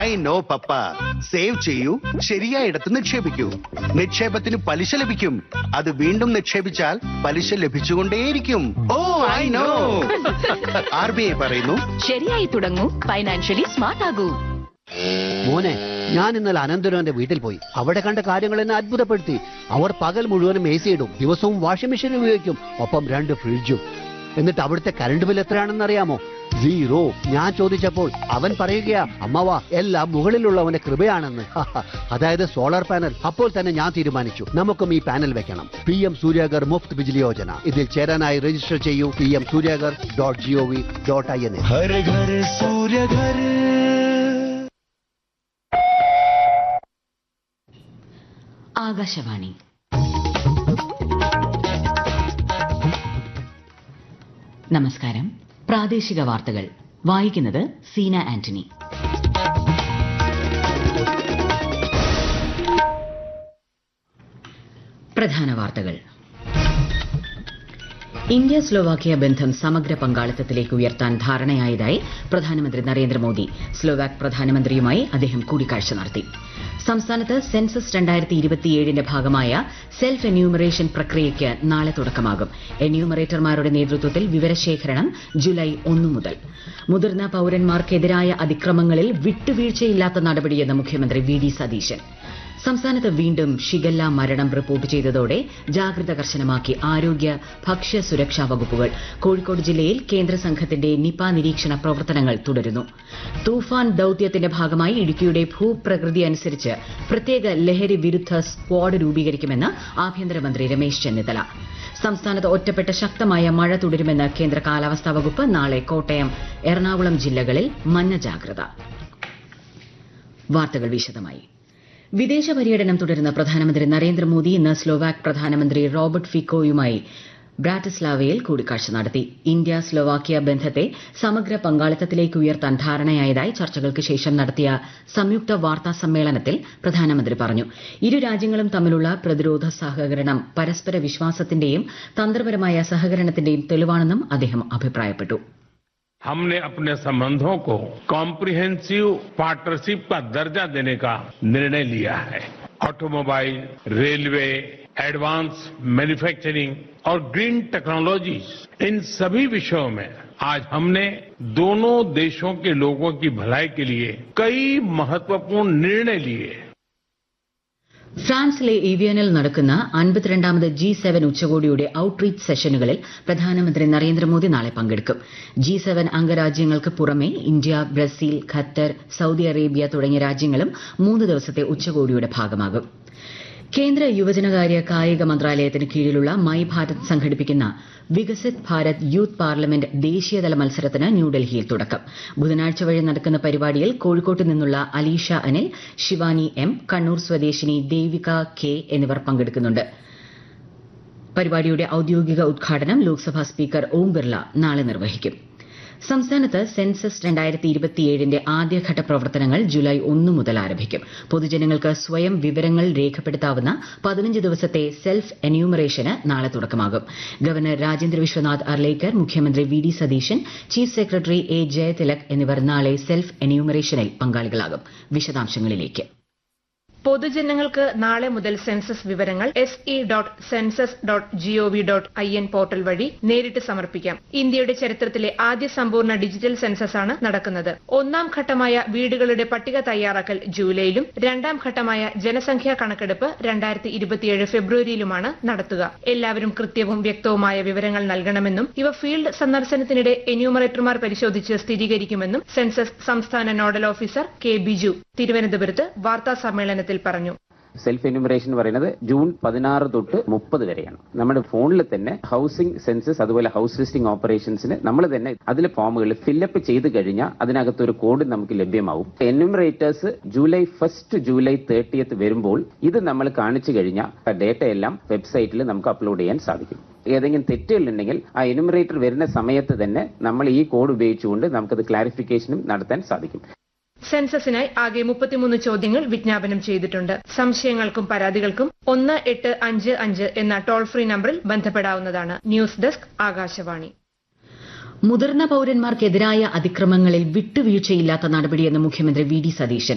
I know papa save ചെയ്യൂ ശരിയായിടത്ത് നിക്ഷേപിക്കൂ നിക്ഷേപത്തിന് പലിശ ലഭിക്കും അത് വീണ്ടും നിക്ഷേപിച്ചാൽ പലിശ ലഭിച്ചുകൊണ്ടേയിരിക്കും oh I know R B I പറയുന്നു ശരിയായി തുടങ്ങൂ ഫൈനാൻഷ്യലി സ്മാർട്ട് ആകൂ മോനെ ഞാൻ ഇന്നലെ അനന്തരവന്റെ വീട്ടിൽ പോയി അവിടെ കണ്ട കാര്യങ്ങൾ എന്നെ അത്ഭുതപ്പെടുത്തി അവർ പകൽ മുഴുവനും എ സി ഇടും ദിവസവും വാഷിംഗ് മെഷീൻ ഉപയോഗിക്കും ഒപ്പം രണ്ട് ഫ്രിഡ്ജും എന്നിട്ട് അവിടുത്തെ കറണ്ട് ബിൽ എത്രയാണെന്ന് അറിയാമോ സീറോ ഞാൻ ചോദിച്ചപ്പോൾ അവൻ പറയുകയാ അമ്മവാ എല്ലാം മുകളിലുള്ളവന്റെ കൃപയാണെന്ന് അതായത് സോളാർ പാനൽ അപ്പോൾ തന്നെ ഞാൻ തീരുമാനിച്ചു നമുക്കും ഈ പാനൽ വെക്കണം പി എം സൂര്യാഗർ മുഫ്ത് ബിജ്ലി യോജന ഇതിൽ ചേരാനായി രജിസ്റ്റർ ചെയ്യൂ P M Suryaghar dot G O V dot I N हर घर सूर्य घर ആകാശവാണി നമസ്കാരം പ്രാദേശിക വാർത്തകൾ വായിക്കുന്നത് സീന ആന്റണി പ്രധാന വാർത്തകൾ ഇന്ത്യ സ്ലോവാക്യ ബന്ധം സമഗ്ര പങ്കാളിത്തത്തിലേക്ക് ഉയർത്താൻ ധാരണയായതായി പ്രധാനമന്ത്രി നരേന്ദ്രമോദി സ്ലോവാക് പ്രധാനമന്ത്രിയുമായി അദ്ദേഹം കൂടിക്കാഴ്ച നടത്തി സംസ്ഥാനത്ത് സെൻസസ് രണ്ടായിരത്തി ഇരുപത്തിയേഴിന്റെ ഭാഗമായ സെൽഫ് എന്യൂമറേഷൻ പ്രക്രിയയ്ക്ക് നാളെ തുടക്കമാകും എന്യൂമറേറ്റർമാരുടെ നേതൃത്വത്തിൽ വിവരശേഖരണം ജൂലൈ ഒന്നു മുതൽ മുതിർന്ന പൌരന്മാർക്കെതിരായ അതിക്രമങ്ങളിൽ വിട്ടുവീഴ്ചയില്ലാത്ത നടപടിയെന്ന് മുഖ്യമന്ത്രി വി ഡി സതീശൻ സംസ്ഥാനത്ത് വീണ്ടും ഷിഗല്ല മരണം റിപ്പോർട്ട് ചെയ്തതോടെ ജാഗ്രത കർശനമാക്കി ആരോഗ്യ ഭക്ഷ്യ സുരക്ഷാ വകുപ്പുകൾ കോഴിക്കോട് ജില്ലയിൽ കേന്ദ്ര സംഘത്തിന്റെ നിപ നിരീക്ഷണ പ്രവർത്തനങ്ങൾ തുടരുന്നു തൂഫാൻ ദൌത്യത്തിന്റെ ഭാഗമായി ഇടുക്കിയുടെ ഭൂപ്രകൃതി അനുസരിച്ച് പ്രത്യേക ലഹരി വിരുദ്ധ സ്ക്വാഡ് രൂപീകരിക്കുമെന്ന് ആഭ്യന്തരമന്ത്രി രമേശ് ചെന്നിത്തല സംസ്ഥാനത്ത് ഒറ്റപ്പെട്ട ശക്തമായ മഴ തുടരുമെന്ന് കേന്ദ്ര കാലാവസ്ഥാ വകുപ്പ് നാളെ കോട്ടയം എറണാകുളം ജില്ലകളിൽ മഞ്ഞ ജാഗ്രത വാർത്തകൾ വിശദമായി വിദേശ പര്യടനം തുടരുന്ന പ്രധാനമന്ത്രി നരേന്ദ്രമോദി ഇന്ന് സ്ലോവാക് പ്രധാനമന്ത്രി റോബർട്ട് ഫിക്കോയുമായി ബ്രാറ്റിസ്ലാവയിൽ കൂടിക്കാഴ്ച നടത്തി ഇന്ത്യ സ്ലോവാക്യ ബന്ധത്തെ സമഗ്ര പങ്കാളിത്തത്തിലേക്ക് ഉയർത്താൻ ധാരണയായതായി ചർച്ചകൾക്ക് ശേഷം നടത്തിയ സംയുക്ത വാർത്താ സമ്മേളനത്തിൽ പ്രധാനമന്ത്രി പറഞ്ഞു ഇരു രാജ്യങ്ങളും തമ്മിലുള്ള പ്രതിരോധ സഹകരണം പരസ്പര വിശ്വാസത്തിന്റെയും തന്ത്രപരമായ സഹകരണത്തിന്റെയും തെളിവാണെന്നും അദ്ദേഹം അഭിപ്രായപ്പെട്ടു हमने अपने संबंधों को कॉम्प्रिहेंसिव पार्टनरशिप का दर्जा देने का निर्णय लिया है ऑटोमोबाइल रेलवे एडवांस मैन्युफैक्चरिंग और ग्रीन टेक्नोलॉजीज इन सभी विषयों में आज हमने दोनों देशों के लोगों की भलाई के लिए कई महत्वपूर्ण निर्णय लिए ഫ്രാൻസിലെ ഏവിയനിൽ നടക്കുന്ന അൻപത്തിരണ്ടാമത് ജി സെവൻ ഉച്ചകോടിയുടെ ഔട്ട്റീച്ച് സെഷനുകളിൽ പ്രധാനമന്ത്രി നരേന്ദ്രമോദി നാളെ പങ്കെടുക്കും ജി സെവൻ അംഗരാജ്യങ്ങൾക്ക് പുറമെ India Brazil Qatar Saudi Arabia തുടങ്ങിയ രാജ്യങ്ങളും മൂന്ന് ദിവസത്തെ ഉച്ചകോടിയുടെ ഭാഗമാകും കേന്ദ്ര യുവജനകാര്യ കായിക മന്ത്രാലയത്തിന് കീഴിലുള്ള മൈ ഭാരത് സംഘടിപ്പിക്കുന്ന വികസിത് ഭാരത് യൂത്ത് പാർലമെന്റ് ദേശീയതല മത്സരത്തിന് ന്യൂഡൽഹിയിൽ തുടക്കം ബുധനാഴ്ച വഴി നടക്കുന്ന പരിപാടിയിൽ കോഴിക്കോട്ട് നിന്നുള്ള അലീഷ അനിൽ ശിവാനി എം കണ്ണൂർ സ്വദേശിനി ദേവിക കെ എന്നിവർ പങ്കെടുക്കുന്നുണ്ട് പരിപാടിയുടെ ഔദ്യോഗിക ഉദ്ഘാടനം ലോക്സഭാ സ്പീക്കർ ഓം ബിർള നാളെ നിർവഹിക്കും സംസ്ഥാനത്ത് സെൻസസ് രണ്ടായിരത്തി ഇരുപത്തിയേഴിന്റെ ആദ്യഘട്ട പ്രവർത്തനങ്ങൾ ജൂലൈ ഒന്ന് മുതൽ ആരംഭിക്കും പൊതുജനങ്ങൾക്ക് സ്വയം വിവരങ്ങൾ രേഖപ്പെടുത്താവുന്ന പതിനഞ്ച് ദിവസത്തെ സെൽഫ് എന്യൂമറേഷന് നാളെ തുടക്കമാകും ഗവർണർ രാജേന്ദ്ര വിശ്വനാഥ് അർലേക്കർ മുഖ്യമന്ത്രി V D Satheesan chief secretary A Jayathilak എന്നിവർ നാളെ സെൽഫ് എന്യൂമറേഷനിൽ പങ്കാളികളാകും വിശദാംശങ്ങളിലേക്ക് പൊതുജനങ്ങൾക്ക് നാളെ മുതൽ സെൻസസ് വിവരങ്ങൾ S E dot census dot G O V dot I N portal വഴി നേരിട്ട് സമർപ്പിക്കാം ഇന്ത്യയുടെ ചരിത്രത്തിലെ ആദ്യ സമ്പൂർണ്ണ ഡിജിറ്റൽ സെൻസസ് ആണ് നടക്കുന്നത് ഒന്നാം ഘട്ടമായ വീടുകളുടെ പട്ടിക തയ്യാറാക്കൽ ജൂലൈയിലും രണ്ടാം ഘട്ടമായ ജനസംഖ്യാ കണക്കെടുപ്പ് രണ്ടായിരത്തി ഇരുപത്തിയേഴ് ഫെബ്രുവരിയിലുമാണ് നടത്തുക എല്ലാവരും കൃത്യവും വ്യക്തവുമായ വിവരങ്ങൾ നൽകണമെന്നും ഇവ ഫീൽഡ് സന്ദർശനത്തിനിടെ എന്യൂമറേറ്റർമാർ പരിശോധിച്ച് സ്ഥിരീകരിക്കുമെന്നും സെൻസസ് സംസ്ഥാന നോഡൽ ഓഫീസർ കെ ബിജു തിരുവനന്തപുരത്ത് വാർത്താ സമ്മേളനത്തിൽ പറഞ്ഞു സെൽഫ് എന്യൂമറേഷൻ പറയുന്നത് ജൂൺ പതിനാറ് തൊട്ട് മുപ്പത് വരെയാണ് നമ്മുടെ ഫോണിൽ തന്നെ ഹൗസിംഗ് സെൻസസ് അതുപോലെ ഹൗസ് ലിസ്റ്റിംഗ് ഓപ്പറേഷൻസിന് നമ്മൾ തന്നെ അതിലെ ഫോമുകൾ ഫില്ലപ്പ് ചെയ്ത് കഴിഞ്ഞാൽ അതിനകത്ത് ഒരു കോഡ് നമുക്ക് ലഭ്യമാവും enumerators July first July thirtieth വരുമ്പോൾ ഇത് നമ്മൾ കാണിച്ചു കഴിഞ്ഞാൽ ഡേറ്റ എല്ലാം വെബ്സൈറ്റിൽ നമുക്ക് അപ്ലോഡ് ചെയ്യാൻ സാധിക്കും ഏതെങ്കിലും തെറ്റുകളുണ്ടെങ്കിൽ ആ എന്യൂമറേറ്റർ വരുന്ന സമയത്ത് തന്നെ നമ്മൾ ഈ കോഡ് ഉപയോഗിച്ചുകൊണ്ട് നമുക്കത് ക്ലാരിഫിക്കേഷനും നടത്താൻ സാധിക്കും സെൻസസിനായി ആകെ മുപ്പത്തിമൂന്ന് ചോദ്യങ്ങൾ വിജ്ഞാപനം ചെയ്തിട്ടുണ്ട് സംശയങ്ങൾക്കും പരാതികൾക്കും ഒന്ന് എട്ട് അഞ്ച് അഞ്ച് എന്ന ടോൾ ഫ്രീ നമ്പറിൽ ബന്ധപ്പെടാവുന്നതാണ് ന്യൂസ് ഡെസ്ക് ആകാശവാണി മുതിർന്ന പൌരന്മാർക്കെതിരായ അതിക്രമങ്ങളിൽ വിട്ടുവീഴ്ചയില്ലാത്ത നടപടിയെന്ന് മുഖ്യമന്ത്രി വി ഡി സതീശൻ